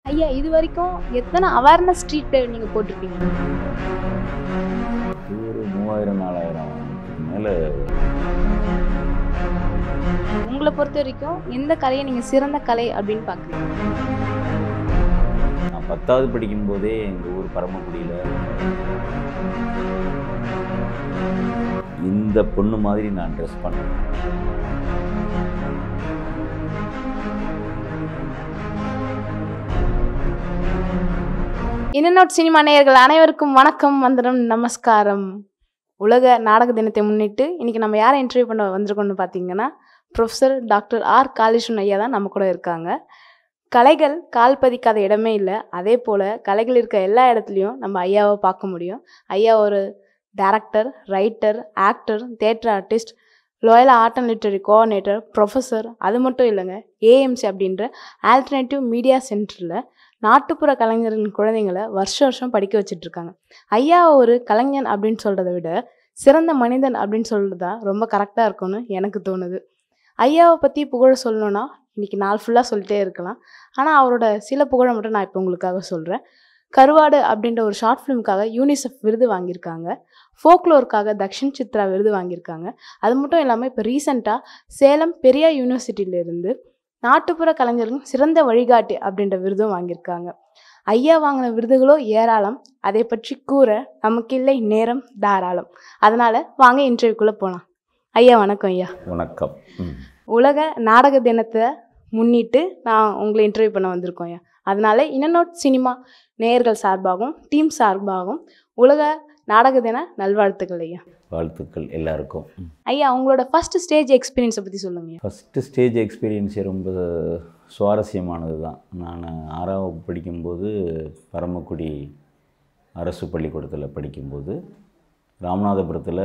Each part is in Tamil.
ஐயா இது வரைக்கும் எத்தனை அவேர்னஸ் ஸ்ட்ரீட் பிளே நீங்கள் போட்டிருப்பீங்க இது ஒரு மூவாயிரம் நாலாயிரம் மேலே உங்களை பொறுத்த வரைக்கும் எந்த கலையை நீங்கள் சிறந்த கலை அப்படின்னு பார்க்குறீங்க நான் பத்தாவது படிக்கும்போதே எங்கள் ஊர் பரமக்குடியில் இந்த பொண்ணு மாதிரி நான் ட்ரெஸ் பண்ணேன் இன்னொட் சினிமா நேயர்கள் அனைவருக்கும் வணக்கம் வந்தனம் நமஸ்காரம் உலக நாடக தினத்தை முன்னிட்டு இன்னைக்கு நம்ம யாரை இன்டர்வியூ பண்ண வந்திருக்கோம்னு பார்த்தீங்கன்னா ப்ரொஃபஸர் டாக்டர் ஆர் காளிஷ்வன் ஐயா தான் நம்ம கூட இருக்காங்க கலைகள் கால் பதிக்காத இடமே இல்லை அதே போல் கலைகள் இருக்க எல்லா இடத்துலையும் நம்ம ஐயாவை பார்க்க முடியும் ஐயா ஒரு director writer actor theatre artist Loyola art and literary coordinator professor அது மட்டும் இல்லைங்க ஏஎம்சி அப்படின்ற ஆல்டர்னேட்டிவ் மீடியா சென்டரில் நாட்டுப்புற கலைஞர்களின் குழந்தைங்களை வருஷம் வருஷம் படிக்க வச்சுட்டு இருக்காங்க ஐயா ஒரு கலைஞன் அப்படின்னு சொல்கிறத விட சிறந்த மனிதன் அப்படின்னு சொல்கிறது தான் ரொம்ப கரெக்டாக இருக்கும்னு எனக்கு தோணுது ஐயாவை பற்றி புகழ சொல்லணும்னா இன்னைக்கு நாள் ஃபுல்லாக சொல்லிட்டே இருக்கலாம் ஆனால் அவரோட சில புகழை மட்டும் நான் இப்போ உங்களுக்காக சொல்கிறேன் கருவாடு அப்படின்ற ஒரு ஷார்ட் ஃபிலிமுக்காக யூனிசெஃப் விருது வாங்கியிருக்காங்க ஃபோக்லோருக்காக தக்ஷின் சித்ரா விருது வாங்கியிருக்காங்க அது மட்டும் இல்லாமல் இப்போ ரீசெண்டாக சேலம் பெரியார் யூனிவர்சிட்டியிலேருந்து நாட்டுப்புற கலைஞர்கள் சிறந்த வழிகாட்டி அப்படின்ற விருதும் வாங்கியிருக்காங்க ஐயா வாங்கின விருதுகளோ ஏராளம் அதை பற்றி கூற நமக்கில்லை நேரம் தாராளம் அதனால வாங்க இன்டர்வியூக்குள்ளே போகலாம் ஐயா வணக்கம் ஐயா வணக்கம் ம். உலக நாடக தினத்தை முன்னிட்டு நான் உங்களை இன்டர்வியூ பண்ண வந்திருக்கோம் ஐயா அதனால இன்னனோட் சினிமா நேயர்கள் சார்பாகவும் டீம் சார்பாகவும் உலக நாடக தின நல்வாழ்த்துக்கள் ஐயா வாழ்த்துக்கள் எல்லாருக்கும் ஐயா உங்களோட ஃபர்ஸ்ட் ஸ்டேஜ் எக்ஸ்பீரியன்ஸை பற்றி சொல்லுங்க ஐயா ஃபஸ்ட்டு ஸ்டேஜ் எக்ஸ்பீரியன்ஸே ரொம்ப சுவாரஸ்யமானது தான் நான் ஆறாம் வகுப்பு படிக்கும்போது பரமக்குடி அரசு பள்ளிக்கூடத்தில் படிக்கும்போது ராமநாதபுரத்தில்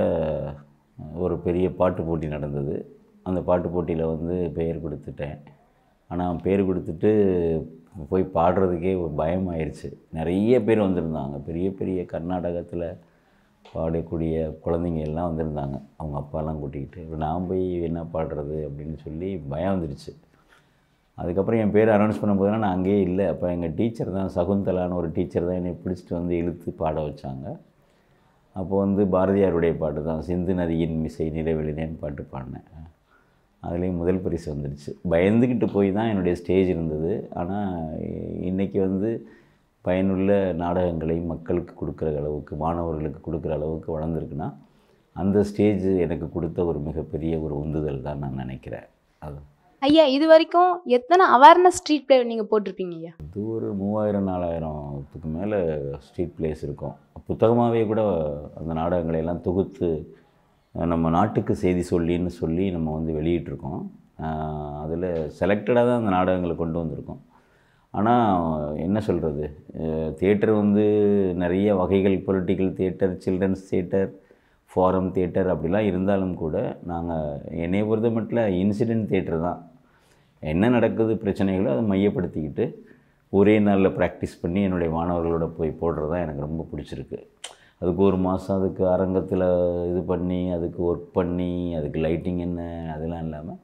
ஒரு பெரிய பாட்டு போட்டி நடந்தது அந்த பாட்டு போட்டியில் வந்து பெயர் கொடுத்துட்டேன் ஆனால் பேர் கொடுத்துட்டு போய் பாடுறதுக்கே ஒரு பயம் ஆயிடுச்சு நிறைய பேர் வந்திருந்தாங்க பெரிய பெரிய கர்நாடகத்தில் பாடக்கூடிய குழந்தைங்க எல்லாம் வந்திருந்தாங்க அவங்க அப்பாலாம் கூட்டிக்கிட்டு இப்ப நான் போய் என்ன பாடுறது அப்படின்னு சொல்லி பயம் வந்துடுச்சு அதுக்கப்புறம் என் பேர் அனௌன்ஸ் பண்ணும்போதுனா நான் அங்கேயே இல்லை அப்போ எங்கள் டீச்சர் தான் சகுந்தலான்னு ஒரு டீச்சர் தான் என்னை பிடிச்சிட்டு வந்து இழுத்து பாட வச்சாங்க அப்போ வந்து பாரதியாருடைய பாட்டு தான் சிந்து நதியின் மிசை நிறைவெளினேன்னு பாட்டு பாடினேன் அதுலேயும் முதல் பரிசு வந்துடுச்சு பயந்துக்கிட்டு போய் தான் என்னுடைய ஸ்டேஜ் இருந்தது ஆனால் இன்றைக்கி வந்து பயனுள்ள நாடகங்களை மக்களுக்கு கொடுக்குற அளவுக்கு மாணவர்களுக்கு கொடுக்குற அளவுக்கு வளர்ந்துருக்குன்னா அந்த ஸ்டேஜ் எனக்கு கொடுத்த ஒரு மிகப்பெரிய ஒரு உந்துதல் தான் நான் நினைக்கிறேன் அது ஐயா இது வரைக்கும் எத்தனை அவேர்னஸ் ஸ்ட்ரீட் பிளே நீங்கள் போட்டிருப்பீங்க ஐயா இது ஒரு மூவாயிரம் நாலாயிரத்துக்கு மேலே ஸ்ட்ரீட் பிளேஸ் இருக்கும் புத்தகமாகவே கூட அந்த நாடகங்களை எல்லாம் தொகுத்து அஹ், நம்ம நாட்டுக்கு செய்தி சொல்லின்னு சொல்லி நம்ம வந்து வெளியிட்டிருக்கோம் அதில் செலக்டடாக தான் அந்த நாடகங்களை கொண்டு வந்திருக்கோம் ஆனால் என்ன சொல்கிறது தியேட்டர் வந்து நிறைய வகைகள் political theatre children's theatre forum theatre அப்படிலாம் இருந்தாலும் கூட நாங்கள் என்னை பொறுத்த மட்டும் இன்சிடென்ட் தியேட்டர் தான் என்ன நடக்குது பிரச்சனைகளோ அதை மையப்படுத்திக்கிட்டு ஒரே நாளில் ப்ராக்டிஸ் பண்ணி என்னுடைய மாணவர்களோட போய் போடுறது தான் எனக்கு ரொம்ப பிடிச்சிருக்கு அதுக்கு ஒரு மாதம் அதுக்கு அரங்கத்தில் இது பண்ணி அதுக்கு ஒர்க் பண்ணி அதுக்கு லைட்டிங் என்ன அதெல்லாம் இல்லாமல்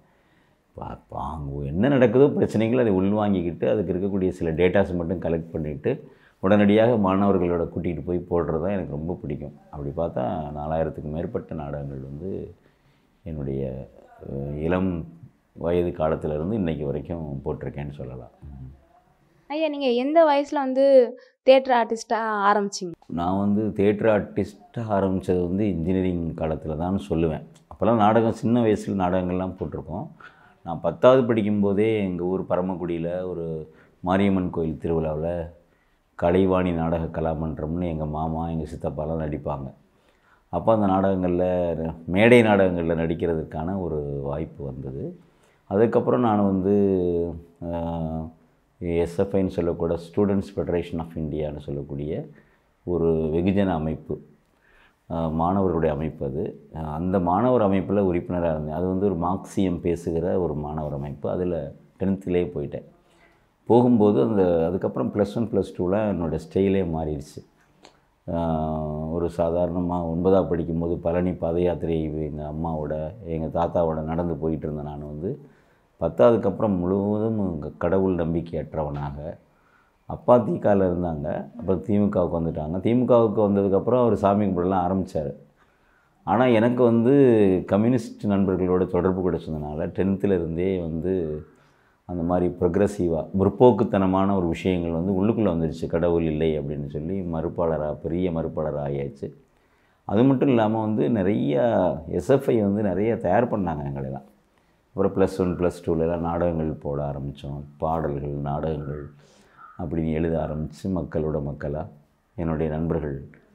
பா அங்கே என்ன நடக்குதோ பிரச்சனைகள் அதை உள்வாங்கிக்கிட்டு அதுக்கு இருக்கக்கூடிய சில டேட்டாஸ் மட்டும் கலெக்ட் பண்ணிவிட்டு உடனடியாக மாணவர்களோட கூட்டிகிட்டு போய் போடுறது தான் எனக்கு ரொம்ப பிடிக்கும் அப்படி பார்த்தா நாலாயிரத்துக்கு மேற்பட்ட நாடகங்கள் வந்து என்னுடைய அஹ், இளம் வயது காலத்திலிருந்து இன்னைக்கு வரைக்கும் போட்டிருக்கேன்னு சொல்லலாம் ம். ஐயா நீங்கள் எந்த வயசில் வந்து தேட்டர் ஆர்டிஸ்டாக ஆரம்பிச்சிங்க நான் வந்து தேட்டர் ஆர்டிஸ்ட்டாக ஆரம்பித்தது வந்து இன்ஜினியரிங் காலத்தில் தான் சொல்லுவேன் அப்போல்லாம் நாடகம் சின்ன வயசில் நாடகங்கள்லாம் போட்டிருக்கோம் நான் பத்தாவது படிக்கும்போதே எங்கள் ஊர் பரமக்குடியில் ஒரு மாரியம்மன் கோயில் திருவிழாவில் கலைவாணி நாடக கலாமன்றம்னு எங்கள் மாமா எங்கள் சித்தப்பாலாம் நடிப்பாங்க அப்போ அந்த நாடகங்களில் மேடை நாடகங்களில் நடிக்கிறதுக்கான ஒரு வாய்ப்பு வந்தது அதுக்கப்புறம் நான் வந்து எஸ்எஃப்ஐன்னு சொல்லக்கூட ஸ்டூடெண்ட்ஸ் ஃபெடரேஷன் ஆஃப் இந்தியான்னு சொல்லக்கூடிய ஒரு வெகுஜன அமைப்பு அஹ், மாணவர்களுடைய அமைப்பு அது அஹ், அந்த மாணவர் அமைப்பில் உறுப்பினராக இருந்தேன் அது வந்து ஒரு மார்க்சியம் பேசுகிற ஒரு மாணவர் அமைப்பு அதில் டென்த்துலேயே போயிட்டேன் போகும்போது அந்த அதுக்கப்புறம் ப்ளஸ் ஒன் ப்ளஸ் டூவில் என்னோடய ஸ்டைலே மாறிடுச்சு ஆஹ் ஒரு சாதாரணமாக ஒன்பதாவது படிக்கும்போது பழனி பாத யாத்திரை எங்கள் அம்மாவோட எங்கள் தாத்தாவோட நடந்து போயிட்டு இருந்தேன் நான் வந்து பத்தாவதுக்கு அப்புறம் முழுவதும் இங்க கடவுள் நம்பிக்கையற்றவனாக அப்பா திகால இருந்தாங்க அப்புறம் திமுகவுக்கு வந்துட்டாங்க திமுகவுக்கு வந்ததுக்கப்புறம் அவர் சாமி கும்பிடலாம் ஆரம்பித்தார் ஆனால் எனக்கு வந்து கம்யூனிஸ்ட் நண்பர்களோட தொடர்பு கிடைச்சதுனால டென்த்தில் இருந்தே வந்து அந்த மாதிரி ப்ரொக்ரெசிவாக முற்போக்குத்தனமான ஒரு விஷயங்கள் வந்து உள்ளுக்குள்ளே வந்துருச்சு கடவுள் இல்லை அப்படின்னு சொல்லி மறுப்பாளராக பெரிய மறுப்பாளராக ஆகியாச்சு அது மட்டும் இல்லாமல் வந்து நிறைய எஸ்எஃப்ஐ வந்து நிறைய தயார் பண்ணாங்க எங்களெல்லாம் அப்புறம் ப்ளஸ் ஒன் ப்ளஸ் டூலலாம் நாடகங்கள் போட ஆரம்பித்தோம் பாடல்கள் நாடகங்கள் அப்படின்னு எழுத ஆரம்பித்து மக்களோட மக்களாக என்னுடைய நண்பர்கள்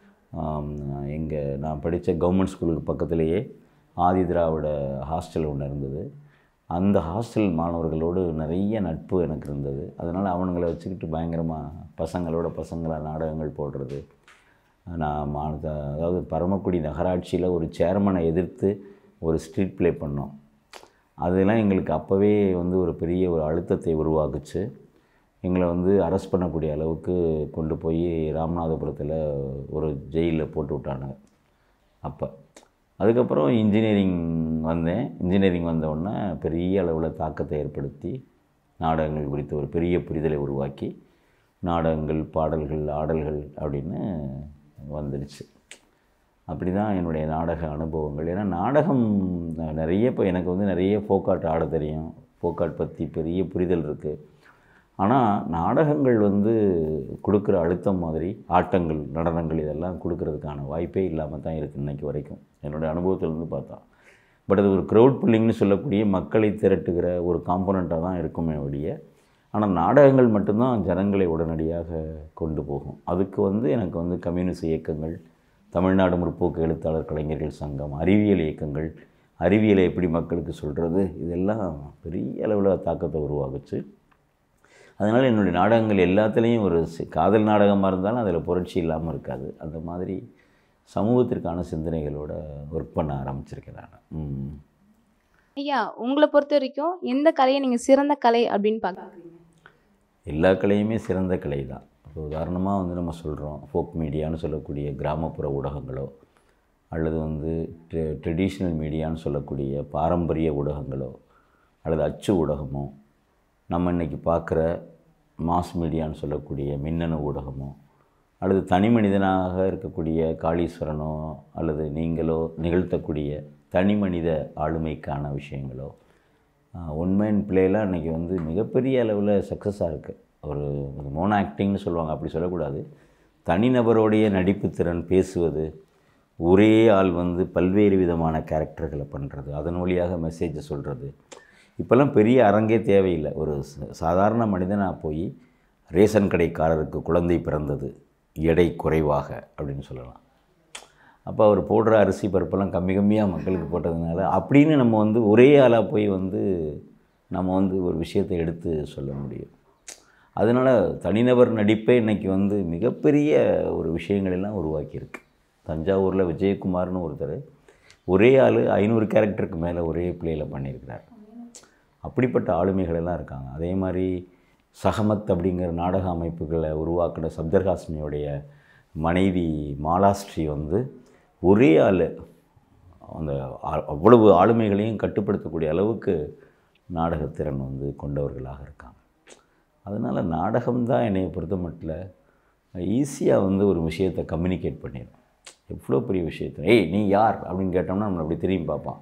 எங்கே நான் படித்த கவர்மெண்ட் ஸ்கூலுக்கு பக்கத்துலேயே ஆதி திராவிட ஹாஸ்டல் ஒன்று இருந்தது அந்த ஹாஸ்டல் மாணவர்களோடு நிறைய நட்பு எனக்கு இருந்தது அதனால் அவனுங்களை வச்சுக்கிட்டு பயங்கரமாக பசங்களோட பசங்களாக நாடகங்கள் போடுறது நான் மா அதாவது பரமக்குடி நகராட்சியில் ஒரு சேர்மனை எதிர்த்து ஒரு ஸ்ட்ரீட் ப்ளே பண்ணோம் அதெல்லாம் எங்களுக்கு அப்போவே வந்து ஒரு பெரிய ஒரு அழுத்தத்தை உருவாக்குச்சு எங்களை வந்து அரெஸ்ட் பண்ணக்கூடிய அளவுக்கு கொண்டு போய் ராமநாதபுரத்தில் ஒரு ஜெயிலில் போட்டு விட்டானுங்க அப்போ அதுக்கப்புறம் இன்ஜினியரிங் வந்தேன் இன்ஜினியரிங் வந்த உடனே பெரிய அளவில் தாக்கத்தை ஏற்படுத்தி நாடகங்கள் குறித்து ஒரு பெரிய புரிதலை உருவாக்கி நாடகங்கள் பாடல்கள் ஆடல்கள் அப்படின்னு வந்துடுச்சு அப்படி தான் என்னுடைய நாடக அனுபவங்கள் ஏன்னா நாடகம் நிறைய இப்போ எனக்கு வந்து நிறைய ஃபோக்காட் ஆட தெரியும் ஃபோக்காட் பற்றி பெரிய புரிதல் இருக்குது ஆனால் நாடகங்கள் வந்து கொடுக்குற அழுத்தம் மாதிரி ஆட்டங்கள் நடனங்கள் இதெல்லாம் கொடுக்கறதுக்கான வாய்ப்பே இல்லாமல் தான் இருக்குது இன்றைக்கி வரைக்கும் என்னுடைய அனுபவத்திலேருந்து பார்த்தா பட் அது ஒரு க்ரௌட் புல்லிங்னு சொல்லக்கூடிய மக்களை திரட்டுகிற ஒரு காம்போனண்ட்டாக தான் இருக்குமே ஒழிய ஆனால் நாடகங்கள் மட்டும்தான் ஜனங்களை உடனடியாக கொண்டு போகும் அதுக்கு வந்து எனக்கு வந்து கம்யூனிஸ்ட் இயக்கங்கள் தமிழ்நாடு முற்போக்கு எழுத்தாளர் கலைஞர்கள் சங்கம் அறிவியல் இயக்கங்கள் அறிவியலை எப்படி மக்களுக்கு சொல்கிறது இதெல்லாம் பெரிய அளவில் தாக்கத்தை உருவாகுச்சு அதனால் என்னுடைய நாடகங்கள் எல்லாத்துலேயும் ஒரு சி- காதல் நாடகமாக இருந்தாலும் அதில் புரட்சி இல்லாமல் இருக்காது அந்த மாதிரி சமூகத்திற்கான சிந்தனைகளோட ஒர்க் பண்ண ஆரம்பிச்சிருக்கேன் நான் ம். ஐயா உங்களை பொறுத்த வரைக்கும் எந்த கலையை நீங்கள் சிறந்த கலை அப்படின்னு பார்க்குறீங்க எல்லா கலையுமே சிறந்த கலை தான் இப்போ உதாரணமாக வந்து நம்ம சொல்கிறோம் ஃபோக் மீடியான்னு சொல்லக்கூடிய கிராமப்புற ஊடகங்களோ அல்லது வந்து ட்ரெடிஷ்னல் மீடியான்னு சொல்லக்கூடிய பாரம்பரிய ஊடகங்களோ அல்லது அச்சு ஊடகமோ நம்ம இன்றைக்கி பார்க்குற மாஸ் மீடியான்னு சொல்லக்கூடிய மின்னணு ஊடகமோ அல்லது தனி மனிதனாக இருக்கக்கூடிய காளீஸ்வரனோ அல்லது நீங்களோ நிகழ்த்தக்கூடிய தனி மனித ஆளுமைக்கான விஷயங்களோ உண்மையின் பிளேலாம் இன்றைக்கி வந்து மிகப்பெரிய அளவில் சக்ஸஸாக இருக்குது ஒரு ஒரு மோனோ ஆக்டிங்னு சொல்லுவாங்க அப்படி சொல்லக்கூடாது தனிநபருடைய நடிப்பு திறன் பேசுவது ஒரே ஆள் வந்து பல்வேறு விதமான கேரக்டர்களை பண்ணுறது அதன் வழியாக மெசேஜை சொல்கிறது இப்போல்லாம் பெரிய அரங்கே தேவையில்லை ஒரு ச- சாதாரண மனிதனாக போய் ரேஷன் கடைக்காரருக்கு குழந்தை பிறந்தது எடை குறைவாக அப்படின்னு சொல்லலாம் அப்போ அவர் போடுற அரிசி பருப்பெல்லாம் கம்மி கம்மியாக மக்களுக்கு போட்டதுனால அப்படின்னு நம்ம வந்து ஒரே ஆளாக போய் வந்து நம்ம வந்து ஒரு விஷயத்தை எடுத்து சொல்ல முடியும் அதனால் தனிநபர் நடிப்பே இன்றைக்கி வந்து மிகப்பெரிய ஒரு விஷயங்கள் எல்லாம் உருவாக்கியிருக்கு தஞ்சாவூரில் விஜயகுமார்னு ஒருத்தர் ஒரே ஆள் ஐநூறு கேரக்டருக்கு மேலே ஒரே பிளேயில் பண்ணியிருக்கிறார் அப்படிப்பட்ட ஆளுமைகள் எல்லாம் இருக்காங்க அதே மாதிரி சகமத் அப்படிங்கிற நாடக அமைப்புகளை உருவாக்கின சப்தர்ஹாஸ்மியோடைய மனைவி மாலாஸ்ரீ வந்து ஒரே ஆள் அந்த ஆ- அவ்வளவு ஆளுமைகளையும் கட்டுப்படுத்தக்கூடிய அளவுக்கு நாடகத்திறன் வந்து கொண்டவர்களாக இருக்காங்க அதனால் நாடகம்தான் என்னைய பொறுத்த மட்டும் ஈஸியாக வந்து ஒரு விஷயத்தை கம்யூனிகேட் பண்ணிடும் எவ்வளோ பெரிய விஷயத்தை ஏய் நீ யார் அப்படின்னு கேட்டோம்னா நம்மளை அப்படி திரும்பி பார்ப்பான்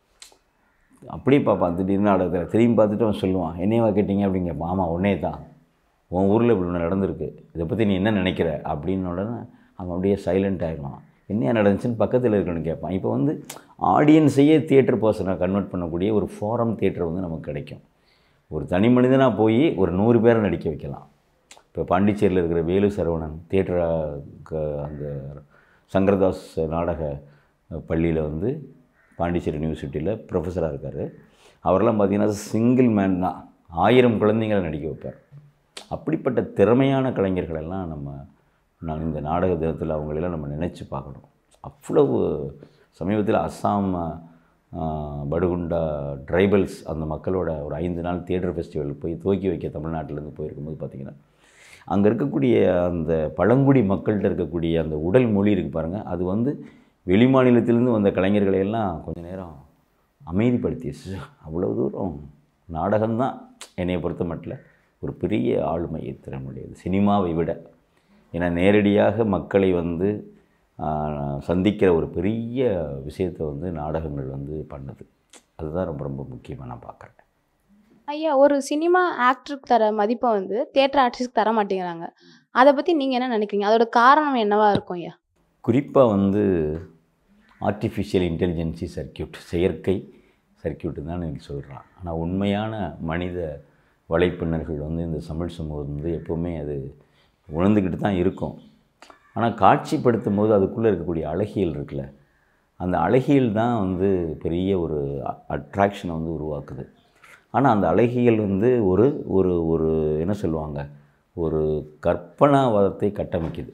அப்படியே பார்ப்பான் திடீர்னு நாடகத்தில் திரும்பி பார்த்துட்டு அவன் சொல்லுவான் என்னையவா கேட்டீங்க அப்படிங்க கேட்பான் ஆமாம் உன்னே தான் உன் ஊரில் இப்படி ஒன்று நடந்திருக்கு இதை பற்றி நீ என்ன நினைக்கிற அப்படின்னு உடனே அவன் அப்படியே சைலண்ட் ஆகிடுவான் என்ன நடந்துச்சுன்னு பக்கத்தில் இருக்கணும்னு கேட்பான் இப்போ வந்து ஆடியன்ஸையே தியேட்டர் பர்சனை கன்வெர்ட் பண்ணக்கூடிய ஒரு ஃபோரம் தியேட்டர் வந்து நமக்கு கிடைக்கும் ஒரு தனி மனிதனாக போய் ஒரு நூறு பேரை நடிக்க வைக்கலாம் இப்போ பாண்டிச்சேரியில் இருக்கிற வேலு சரவணன் தியேட்டர் அந்த சங்கரதாஸ் நாடக பள்ளியில் வந்து பாண்டிச்சேரி யூனிவர்சிட்டியில் ப்ரொஃபஸராக இருக்கார் அவரெல்லாம் பார்த்தீங்கன்னா சிங்கிள் மேன் தான் ஆயிரம் குழந்தைங்களை நடிக்க வைப்பார் அப்படிப்பட்ட திறமையான கலைஞர்களெல்லாம் நம்ம நான் இந்த நாடக தினத்தில் அவங்களெல்லாம் நம்ம நினச்சி பார்க்கணும் அவ்வளவு சமீபத்தில் அஸ்ஸாம் ஆ, படுகுண்டா ட்ரைபல்ஸ் அந்த மக்களோட ஒரு ஐந்து நாள் தியேட்டர் ஃபெஸ்டிவல் போய் துவக்கி வைக்க தமிழ்நாட்டிலேருந்து போயிருக்கும்போது பார்த்திங்கன்னா அங்கே இருக்கக்கூடிய அந்த பழங்குடி மக்கள்கிட்ட இருக்கக்கூடிய அந்த உடல் மொழி இருக்குது பாருங்கள் அது வந்து வெளி மாநிலத்திலேருந்து வந்த கலைஞர்களை எல்லாம் கொஞ்ச நேரம் அமைதிப்படுத்திடுச்சு அவ்வளோ தூரம் நாடகம்தான் என்னைய பொறுத்த மட்டும் ஒரு பெரிய ஆளுமை திறனுடையது சினிமாவை விட ஏன்னா நேரடியாக மக்களை வந்து ஆஹ், சந்திக்கிற ஒரு பெரிய விஷயத்தை வந்து நாடகங்கள் வந்து பண்ணுது அதுதான் ரொம்ப ரொம்ப முக்கியமாக நான் பார்க்குறேன் ஐயா ஒரு சினிமா ஆக்டருக்கு தர மதிப்பை வந்து தியேட்டர் ஆர்டிஸ்ட்க்கு தர மாட்டேங்கிறாங்க அதை பற்றி நீங்கள் என்ன நினைக்கிறீங்க அதோட காரணம் என்னவா இருக்கும் ஐயா குறிப்பாக வந்து ஆர்டிஃபிஷியல் இன்டெலிஜென்சி சர்க்கியூட் செயற்கை சர்க்கியூட்டு தான் எனக்கு சொல்கிறான் ஆனால் உண்மையான மனித வலைப்பின்னர்கள் வந்து இந்த தமிழ் சமூகம் வந்து எப்போவுமே அது உணர்ந்துக்கிட்டு தான் இருக்கும் ஆனால் காட்சிப்படுத்தும் போது அதுக்குள்ளே இருக்கக்கூடிய அழகியல் இருக்குல்ல அந்த அழகியல் தான் வந்து பெரிய ஒரு அட்ராக்ஷனை வந்து உருவாக்குது ஆனால் அந்த அழகியல் வந்து ஒரு ஒரு ஒரு என்ன சொல்லுவாங்க ஒரு கற்பனாவாதத்தை கட்டமைக்குது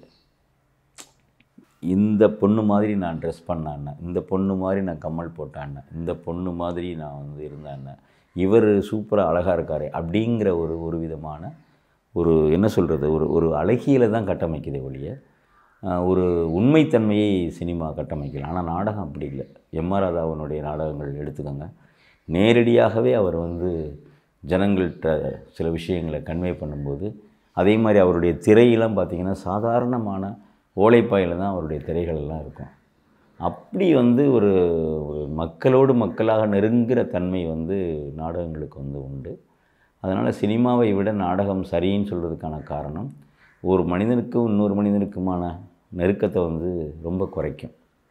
இந்த பொண்ணு மாதிரி நான் ட்ரெஸ் பண்ணான்னு இந்த பொண்ணு மாதிரி நான் கம்மல் போட்டான்னு இந்த பொண்ணு மாதிரி நான் வந்து இருந்தேன்னு இவர் சூப்பராக அழகாக இருக்காரு அப்படிங்கிற ஒரு ஒரு விதமான ஒரு என்ன சொல்கிறது ஒரு ஒரு அழகியலை தான் கட்டமைக்குதே ஒழிய ஆஹ், ஒரு உண்மைத்தன்மையை சினிமா கட்டமைக்கல ஆனால் நாடகம் அப்படி இல்லை எம் ஆர் ராதாவனுடைய நாடகங்கள் எடுத்துக்கோங்க நேரடியாகவே அவர் வந்து ஜனங்கள்கிட்ட சில விஷயங்களை கன்வே பண்ணும்போது அதே மாதிரி அவருடைய திரையெல்லாம் பார்த்திங்கன்னா சாதாரணமான ஓலைப்பாயில் தான் அவருடைய திரைகள் எல்லாம் இருக்கும் அப்படி வந்து ஒரு ஒரு மக்களோடு மக்களாக நெருங்குற தன்மை வந்து நாடகங்களுக்கு வந்து உண்டு அதனால் சினிமாவை விட நாடகம் சரின்னு சொல்கிறதுக்கான காரணம் ஒரு மனிதனுக்கும் இன்னொரு மனிதனுக்குமான நெருக்கத்தை வந்து ரொம்ப குறைக்கும்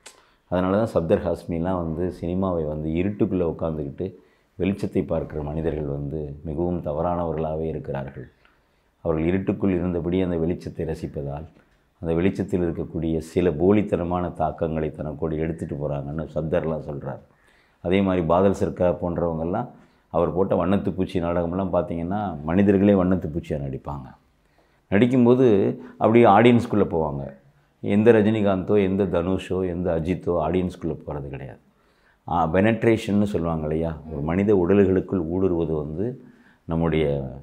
அதனால தான் சப்தர் ஹாஸ்மிலாம் வந்து சினிமாவை வந்து இருட்டுக்குள்ளே உட்காந்துக்கிட்டு வெளிச்சத்தை பார்க்குற மனிதர்கள் வந்து மிகவும் தவறானவர்களாகவே இருக்கிறார்கள் அவர்கள் இருட்டுக்குள் இருந்தபடி அந்த வெளிச்சத்தை ரசிப்பதால் அந்த வெளிச்சத்தில் இருக்கக்கூடிய சில போலித்தனமான தாக்கங்களை தனக்கோடு எடுத்துகிட்டு போகிறாங்கன்னு சப்தர்லாம் சொல்கிறார் அதே மாதிரி பாதல் சர்க்கார் போன்றவங்கெல்லாம் அவர் போட்ட வண்ணத்து பூச்சி நாடகம்லாம் பார்த்தீங்கன்னா மனிதர்களே வண்ணத்து பூச்சியாக நடிப்பாங்க நடிக்கும்போது அப்படியே ஆடியன்ஸ்குள்ளே போவாங்க எந்த ரஜினிகாந்தோ எந்த தனுஷோ எந்த அஜித்தோ ஆடியன்ஸ்குள்ளே போகிறது கிடையாது பெனட்ரேஷன்னு சொல்லுவாங்க இல்லையா ஒரு மனித உடல்களுக்குள் ஊடுருவது வந்து நம்முடைய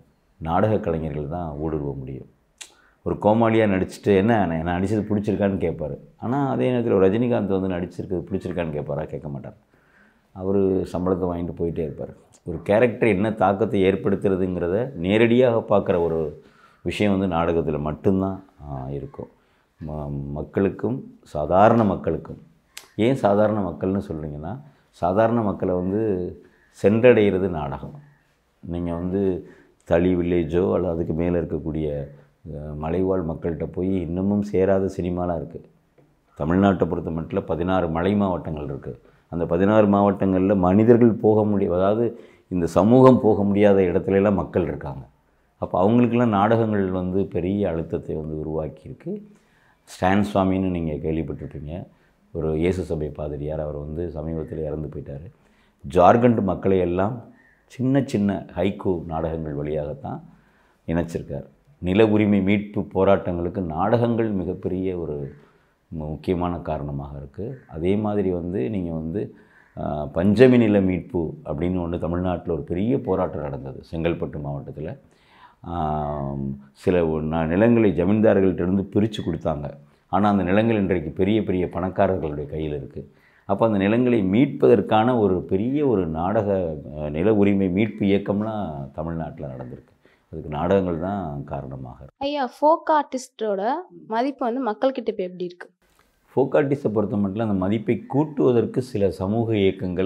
நாடக கலைஞர்கள் தான் ஊடுருவ முடியும் ஒரு கோமாளியாக நடிச்சுட்டு என்ன நான் நடிச்சது பிடிச்சிருக்கான்னு கேட்பார் ஆனால் அதே நேரத்தில் ஒரு ரஜினிகாந்த் வந்து நடிச்சிருக்கிறது பிடிச்சிருக்கான்னு கேட்பாரா கேட்க மாட்டார் அவர் சம்பளத்தை வாங்கிட்டு போயிட்டே இருப்பார் ஒரு கேரக்டர் என்ன தாக்கத்தை ஏற்படுத்துறதுங்கிறத நேரடியாக பார்க்குற ஒரு விஷயம் வந்து நாடகத்தில் மட்டும்தான் ஆ, இருக்கும் ம மக்களுக்கும் சாதாரண மக்களுக்கும் ஏன் சாதாரண மக்கள்னு சொல்கிறீங்கன்னா சாதாரண மக்களை வந்து சென்றடைகிறது நாடகம் நீங்கள் வந்து தளி வில்லேஜோ அல்லது அதுக்கு மேலே இருக்கக்கூடிய அஹ், மலைவாழ் மக்கள்கிட்ட போய் இன்னமும் சேராத சினிமாலாம் இருக்குது தமிழ்நாட்டை பொறுத்த மட்டும் பதினாறு மலை மாவட்டங்கள் இருக்குது அந்த பதினாறு மாவட்டங்களில் மனிதர்கள் போக முடியும் அதாவது இந்த சமூகம் போக முடியாத இடத்துல எல்லாம் மக்கள் இருக்காங்க அப்போ அவங்களுக்கெல்லாம் நாடகங்கள் வந்து பெரிய அழுத்தத்தை வந்து உருவாக்கியிருக்கு ஸ்டான் சுவாமின்னு நீங்கள் கேள்விப்பட்டிருப்பீங்க ஒரு இயேசு சபை பாதிரியார் அவர் வந்து சமீபத்தில் இறந்து போயிட்டார் ஜார்க்கண்ட் மக்களை எல்லாம் சின்ன சின்ன ஹைக்கூ நாடகங்கள் வழியாகத்தான் இணைச்சிருக்கார் நில உரிமை மீட்பு போராட்டங்களுக்கு நாடகங்கள் மிகப்பெரிய ஒரு மு- முக்கியமான காரணமாக இருக்குது அதே மாதிரி வந்து நீங்கள் வந்து ஆஹ், பஞ்சமி நில மீட்பு அப்படின்னு ஒன்று தமிழ்நாட்டில் ஒரு பெரிய போராட்டம் நடந்தது செங்கல்பட்டு மாவட்டத்தில் ஆம், சில ஒ- ந- நிலங்களை ஜமீன்தார்கள்ட்டிருந்து பிரித்து கொடுத்தாங்க ஆனால் அந்த நிலங்கள் இன்றைக்கு பெரிய பெரிய பணக்காரர்களுடைய கையில் இருக்குது அப்போ அந்த நிலங்களை மீட்பதற்கான ஒரு பெரிய ஒரு நாடக அஹ், நில உரிமை மீட்பு இயக்கம்லாம் தமிழ்நாட்டில் நடந்திருக்கு அதுக்கு நாடகங்கள் தான் காரணமாக இருக்கு ஐயா ஃபோக் ஆர்டிஸ்டோட மதிப்பு வந்து மக்கள்கிட்ட இப்போ எப்படி இருக்கு ஃபோக் ஆர்டிஸ்ட்டை பொறுத்த மட்டும் அந்த மதிப்பை கூட்டுவதற்கு சில சமூக இயக்கங்கள்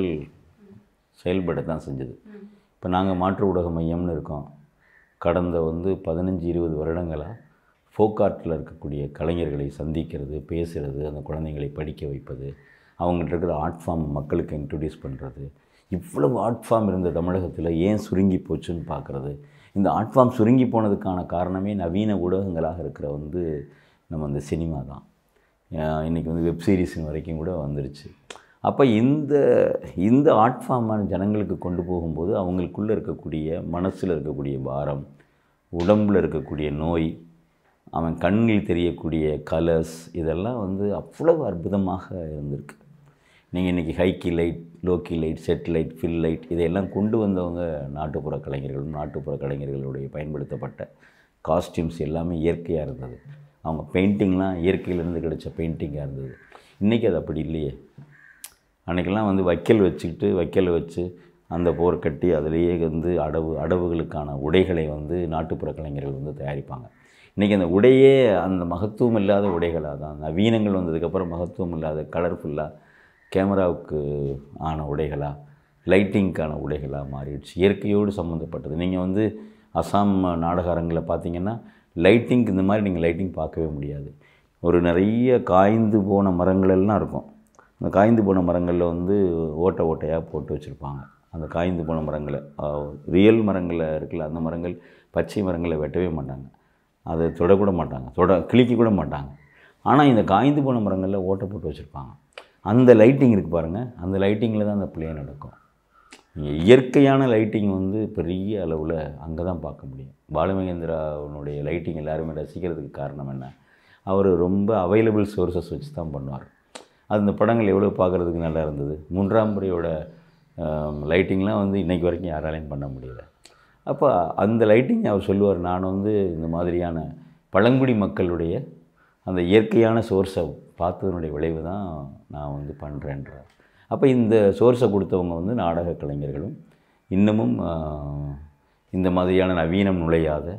செயல்பட தான் செஞ்சது இப்போ நாங்கள் மாற்று ஊடக மையம்னு இருக்கோம் கடந்த வந்து பதினஞ்சு இருபது வருடங்களாக ஃபோக் ஆர்ட்டில் இருக்கக்கூடிய கலைஞர்களை சந்திக்கிறது பேசுகிறது அந்த குழந்தைங்களை படிக்க வைப்பது அவங்கள்ட்ட இருக்கிற ஆர்ட் ஃபார்ம் மக்களுக்கு இன்ட்ரடியூஸ் பண்ணுறது இவ்வளவு ஆர்ட் ஃபார்ம் இருந்த தமிழகத்தில் ஏன் சுருங்கி போச்சுன்னு பார்க்குறது இந்த ஆர்ட் ஃபார்ம் சுருங்கி போனதுக்கான காரணமே நவீன ஊடகங்களாக இருக்கிற வந்து நம்ம இந்த சினிமா தான் அஹ் இன்னைக்கு வந்து வெப் சீரிஸின் வரைக்கும் கூட வந்துருச்சு அப்போ இந்த இந்த ஆர்ட் ஃபார்மான ஜனங்களுக்கு கொண்டு போகும்போது அவங்களுக்குள்ளே இருக்கக்கூடிய மனசில் இருக்கக்கூடிய பாரம் உடம்பில் இருக்கக்கூடிய நோய் அவன் கண்ணில் தெரியக்கூடிய கலர்ஸ் இதெல்லாம் வந்து அவ்வளவு அற்புதமாக இருந்திருக்கு நீங்கள் இன்றைக்கி high key light low key light set light fill light இதையெல்லாம் கொண்டு வந்தவங்க நாட்டுப்புற கலைஞர்களும் நாட்டுப்புற கலைஞர்களுடைய பயன்படுத்தப்பட்ட காஸ்டியூம்ஸ் எல்லாமே இயற்கையாக இருந்தது அவங்க பெயிண்டிங்லாம் இயற்கையிலேருந்து கிடைச்ச பெயிண்டிங்காக இருந்தது இன்றைக்கி அது அப்படி இல்லையே அன்றைக்கெல்லாம் வந்து வைக்கல் வச்சுக்கிட்டு வைக்கல் வச்சு அந்த போர் கட்டி அதிலேயே வந்து அடவு அடவுகளுக்கான உடைகளை வந்து நாட்டுப்புற கலைஞர்கள் வந்து தயாரிப்பாங்க இன்றைக்கி அந்த உடையே அந்த மகத்துவம் இல்லாத உடைகளாக தான் நவீனங்கள் வந்ததுக்கப்புறம் மகத்துவம் இல்லாத கலர்ஃபுல்லாக கேமராவுக்கு ஆன உடைகளாக லைட்டிங்க்கான உடைகளாக மாறிடுச்சு இயற்கையோடு சம்மந்தப்பட்டது நீங்கள் வந்து அசாம் நாடக அரங்கில் பார்த்தீங்கன்னா லைட்டிங்க்கு இந்த மாதிரி நீங்கள் லைட்டிங் பார்க்கவே முடியாது ஒரு நிறைய காய்ந்து போன மரங்கள் எல்லாம் இருக்கும் அந்த காய்ந்து போன மரங்களில் வந்து ஓட்டை ஓட்டையாக போட்டு வச்சுருப்பாங்க அந்த காய்ந்து போன மரங்களை ரியல் மரங்களில் இருக்குல்ல அந்த மரங்கள் பச்சை மரங்களை வெட்டவே மாட்டாங்க அதை தொடக்கூட மாட்டாங்க தொட கிளிக்க கூட மாட்டாங்க ஆனால் இந்த காய்ந்து போன மரங்களில் ஓட்டை போட்டு வச்சுருப்பாங்க அந்த லைட்டிங் இருக்குது பாருங்கள் அந்த லைட்டிங்கில் தான் அந்த பிளே நடக்கும் நீங்கள் இயற்கையான லைட்டிங் வந்து பெரிய அளவில் அங்கே தான் பார்க்க முடியும் பாலுமகேந்திராவுடைய லைட்டிங் எல்லாருமே ரசிக்கிறதுக்கு காரணம் என்ன அவர் ரொம்ப அவைலபிள் சோர்சஸ் வச்சு தான் பண்ணுவார் அது இந்த படங்கள் எவ்வளோ பார்க்குறதுக்கு நல்லா இருந்தது மூன்றாம் முறையோட லைட்டிங்லாம் வந்து இன்றைக்கி வரைக்கும் யாராலையும் பண்ண முடியல அப்போ அந்த லைட்டிங் அவர் சொல்லுவார் நான் வந்து இந்த மாதிரியான பழங்குடி மக்களுடைய அந்த இயற்கையான சோர்ஸை பார்த்ததனுடைய விளைவு தான் நான் வந்து பண்ணுறேன்றார் அப்போ இந்த சோர்ஸை கொடுத்தவங்க வந்து நாடக கலைஞர்களும் இன்னமும் ஆஹ், இந்த மாதிரியான நவீனம் நுழையாத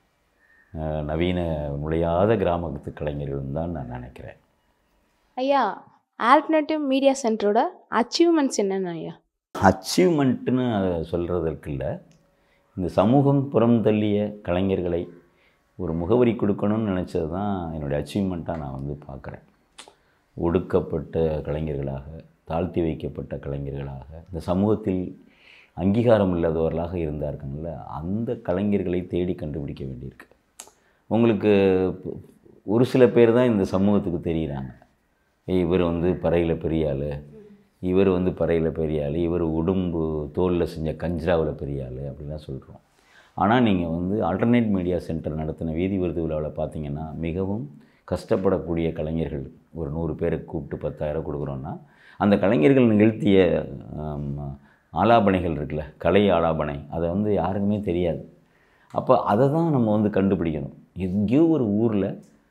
ஆஹ், நவீன நுழையாத கிராமத்து கலைஞர்களும் தான் நான் நினைக்கிறேன் ஐயா ஆல்டர்னேட்டிவ் மீடியா சென்டரோட அச்சீவ்மெண்ட்ஸ் என்னென்ன ஐயா அச்சீவ்மெண்ட்டுன்னு அதை சொல்கிறதற்கு இல்லை இந்த சமூகம் புறம் தள்ளிய கலைஞர்களை ஒரு முகவரி கொடுக்கணும்னு நினச்சது தான் என்னுடைய அச்சீவ்மெண்ட்டாக நான் வந்து பார்க்குறேன் ஒடுக்கப்பட்ட கலைஞர்களாக தாழ்த்தி வைக்கப்பட்ட கலைஞர்களாக இந்த சமூகத்தில் அங்கீகாரம் இல்லாதவர்களாக இருந்தார்கள்ல அந்த கலைஞர்களை தேடி கண்டுபிடிக்க வேண்டியிருக்கு உங்களுக்கு ஒரு சில பேர் தான் இந்த சமூகத்துக்கு தெரியுறாங்க ஏய், இவர் வந்து பறையில் பெரிய ஆள் இவர் வந்து பறையில் பெரிய ஆள் இவர் உடும்பு தோலில் செஞ்ச கஞ்சிராவில் பெரிய ஆள் அப்படிலாம் சொல்கிறோம் ஆனால் நீங்கள் வந்து ஆல்டர்னேட் மீடியா சென்டர் நடத்தின வீதி விருது விழாவில் பார்த்தீங்கன்னா மிகவும் கஷ்டப்படக்கூடிய கலைஞர்கள் ஒரு நூறு பேரை கூப்பிட்டு பத்தாயிரம் கொடுக்குறோன்னா அந்த கலைஞர்கள் நிகழ்த்திய ஆம், ஆலாபனைகள் இருக்குல்ல கலை ஆலாபனை அதை வந்து யாருக்குமே தெரியாது அப்போ அதை தான் நம்ம வந்து கண்டுபிடிக்கணும் எங்கேயோ ஒரு ஊரில்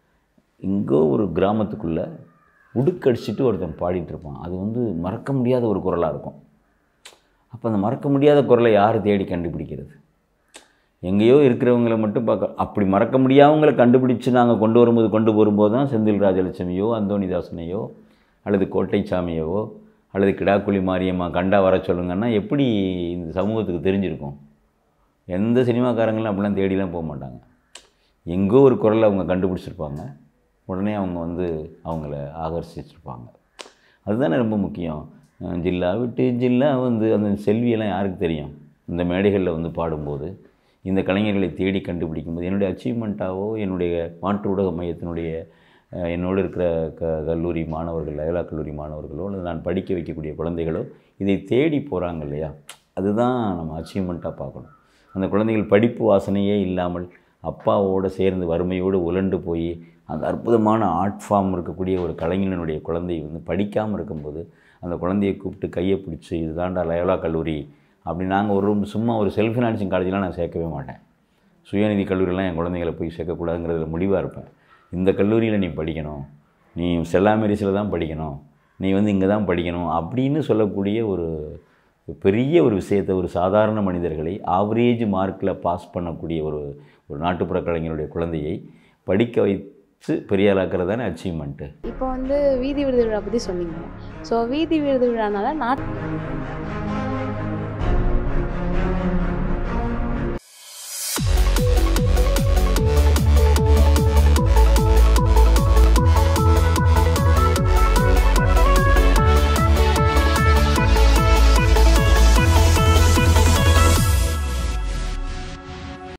எங்கோ ஒரு கிராமத்துக்குள்ளே உடுக்கடிச்சிட்டு ஒருத்தன் பாடிட்டு இருப்பான் அது வந்து மறக்க முடியாத ஒரு குரலாக இருக்கும் அப்போ அந்த மறக்க முடியாத குரலை யார் தேடி கண்டுபிடிக்கிறது எங்கேயோ இருக்கிறவங்கள மட்டும் பார்க்க அப்படி மறக்க முடியாதவங்களை கண்டுபிடிச்சு நாங்கள் கொண்டு வரும்போது கொண்டு வரும்போது தான் செந்தில் ராஜலட்சுமியோ அந்தோணிதாசனையோ அல்லது கோட்டைச்சாமியவோ அல்லது கிடாக்குழி மாரியம்மா கண்டா வர சொல்லுங்கன்னா எப்படி இந்த சமூகத்துக்கு தெரிஞ்சிருக்கும் எந்த சினிமாக்காரங்களும் அப்படிலாம் தேடிலாம் போக மாட்டாங்க எங்கோ ஒரு குரலை அவங்க கண்டுபிடிச்சிருப்பாங்க உடனே அவங்க வந்து அவங்கள ஆகர்ஷிச்சிருப்பாங்க அதுதானே ரொம்ப முக்கியம் அஹ் ஜில்லா விட்டு ஜில்லா வந்து அந்த செல்வியெல்லாம் யாருக்கு தெரியும் இந்த மேடைகளில் வந்து பாடும்போது இந்த கலைஞர்களை தேடி கண்டுபிடிக்கும்போது என்னுடைய அச்சீவ்மெண்ட்டாவோ என்னுடைய மாற்று ஊடக மையத்தினுடைய அஹ், என்னோடு இருக்கிற க கல்லூரி மாணவர்கள் லயலா கல்லூரி மாணவர்களோ அல்லது நான் படிக்க வைக்கக்கூடிய குழந்தைகளோ இதை தேடி போகிறாங்க இல்லையா அதுதான் நம்ம அச்சீவ்மெண்ட்டாக பார்க்கணும் அந்த குழந்தைகள் படிப்பு வாசனையே இல்லாமல் அப்பாவோடு சேர்ந்து வறுமையோடு உலண்டு போய் அந்த அற்புதமான ஆர்ட் ஃபார்ம் இருக்கக்கூடிய ஒரு கலைஞனுடைய குழந்தை வந்து படிக்காமல் இருக்கும்போது அந்த குழந்தையை கூப்பிட்டு கையை பிடிச்சி இதுதான்டா லயோலா கல்லூரி அப்படி நாங்கள் ஒரு சும்மா ஒரு செல்ஃப் ஃபினான்சிங் காலேஜ்லாம் நான் சேர்க்கவே மாட்டேன் சுயநிதி கல்லூரியெல்லாம் என் குழந்தைகளை போய் சேர்க்கக்கூடாதுங்கிறதுல முடிவாக இருப்பேன் இந்த கல்லூரியில் நீ படிக்கணும் நீ செல்லாமெரிஸில் தான் படிக்கணும் நீ வந்து இங்கே தான் படிக்கணும் அப்படின்னு சொல்லக்கூடிய ஒரு பெரிய ஒரு விஷயத்தை ஒரு சாதாரண மனிதர்களை ஆவரேஜ் மார்க்கில் பாஸ் பண்ணக்கூடிய ஒரு ஒரு நாட்டுப்புற கலைஞருடைய குழந்தையை படிக்க வைத்து பெரியாளாக்குறது தானே அச்சீவ்மெண்ட்டு இப்போ வந்து வீதி விருது விழா பற்றி சொன்னீங்க ஸோ வீதி விருது விழானால நாட்